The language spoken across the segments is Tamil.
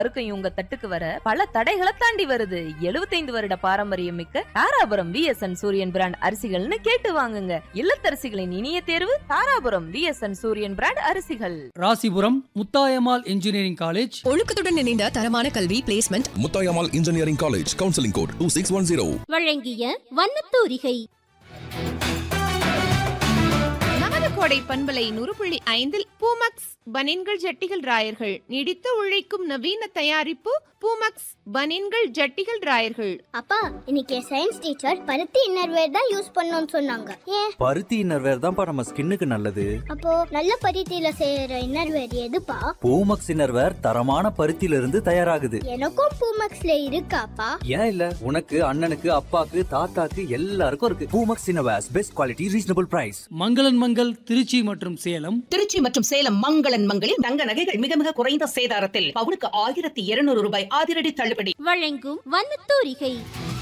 இருக்கையும் உங்க தட்டுக்கு வர பல தடைகளை தாண்டி வருது 75 வருட பாரம்பரியம் மிக்க தாராபுரம் விஎஸ்என் சூரியன் பிராண்ட் அரிசிகள்னு கேட்டு வாங்குங்க இல்லத்தரசிகளின் இனிய தேர்வு தாராபுரம் விஎஸ்என் சூரியன் பிராண்ட் அரிசிகள் ராசிபுரம் முத்தாயம்மாள் இன்ஜினியரிங் காலேஜ் ஒழுக்கத்துடன் இணைந்த தரமான கல்வி placement Muthayammal engineering college counselling code two six one zero வழங்கிய வண்ணத்தூரிகை நமது கோடை பண்பலை நூறு புள்ளி ஐந்தில் பூமக்ஸ் பனின்கள் ஜட்டிகள் ராயர்கள் நீடித்து உழைக்கும் நவீன தயாரிப்பு பூமக்ஸ் பனின்கள் ஜட்டிகள் ராயர்கள் அப்பா இன்னைக்கு சயின்ஸ் டீச்சர் பருத்தி இன்னர்வேர் தான் யூஸ் பண்ணணும்னு சொன்னாங்க ஏன் பருத்தி இன்னர்வேர் தான்ப்பா நம்ம ஸ்கின்னுக்கு நல்லது அப்போ நல்ல பருத்தியில செய்யற இன்னர்வேர் எதுப்பா பூமக்ஸ் இன்னர்வேர் தரமான பருத்தியில இருந்து தயாராகுது எனக்கும் பூமக்ஸ்ல இருக்காப்பா ஏன் இல்ல உனக்கு அண்ணனுக்கு அப்பாக்கு தாத்தாக்கு எல்லாருக்கும் இருக்கு Poomex innerwears best quality reasonable price மங்களன் மங்கள் திருச்சி மற்றும் சேலம் திருச்சி மற்றும் சேலம் மங்களன் மங்களில் தங்க நகைகள் மிக மிக குறைந்த சேதாரத்தில் பவுனுக்கு ஆயிரத்தி இருநூறு ரூபாய் அதிரடி தள்ளுபடி வழங்கும் வண்ணத்தூரிகை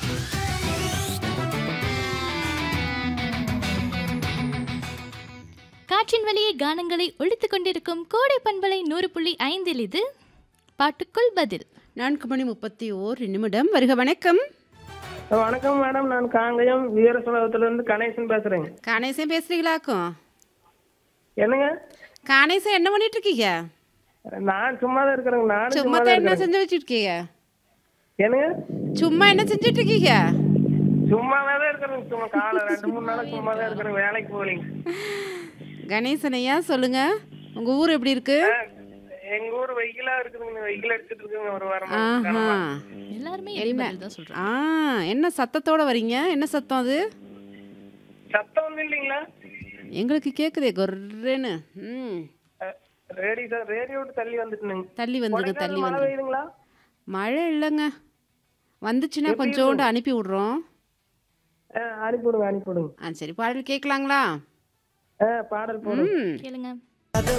காற்றின் வழியே கானங்களை ஒழித்துக் கொண்டிருக்கும் கோடை பண்பலை நூறு புள்ளி ஐந்தில் இது பாட்டுக்குள் பதில் நான்கு மணி முப்பத்தி ஓர் நிமிடம் வருக வணக்கம் வணக்கம் மேடம் நான் காங்கயம் வீரசுலகத்துல இருந்து கணேசன் பேசுறேங்க கணேசன் பேசுறீங்களாக்கும் என்னங்க கணேசன் என்ன பண்ணிட்டு இருக்கீங்க நான் சும்மா தான் இருக்கிறேங்க நானும் சும்மா சும்மா தான் தான் என்ன இருக்கிறேன் செஞ்சு வச்சிருக்கீங்க என்னங்க சும்மா என்ன செஞ்சுட்டு இருக்கீங்க சும்மாவே தான் இருக்கிறேங்க சும்மா காலை ரெண்டு மூணு நாளா சும்மா தான் இருக்கிறேன் வேலைக்கு போகலைங்க கணேசன் ஐயா சொல்லுங்க உங்க ஊர் எப்படி இருக்கு எங்க ஊர் வெயிலா இருக்குதுங்க வெயில் அடிச்சிட்டு இருக்குங்க ஒரு வாரமா ஆஹா கனமா. எல்லாருமே என்ன? எரிமலை தான் சொல்றாங்க ஆ என்ன சத்தத்தோட வரீங்க என்ன சத்தம் அது சத்தம் ஒண்ணும் இல்லைங்களா எங்களுக்கு கேக்குதே கொர்ரேன்னு ம் ரேடியோ ரேடியோ விட்டு தள்ளி வந்துட்டுனுங்க தள்ளி வந்துருங்க கொடைக்கானல் தள்ளி மழை வந்துருங்க பெய்யுதுங்களா மழை இல்லைங்க வந்துச்சுன்னா எப்படி கொஞ்சோண்டு அனுப்பி விடுறோம் ஆ, அனுப்பிவிடுங்க அனுப்பிவிடுங்க ஆ சரி பாடல் கேட்கலாங்களா ஆ, பாடல் போடுங்க ம் கேளுங்க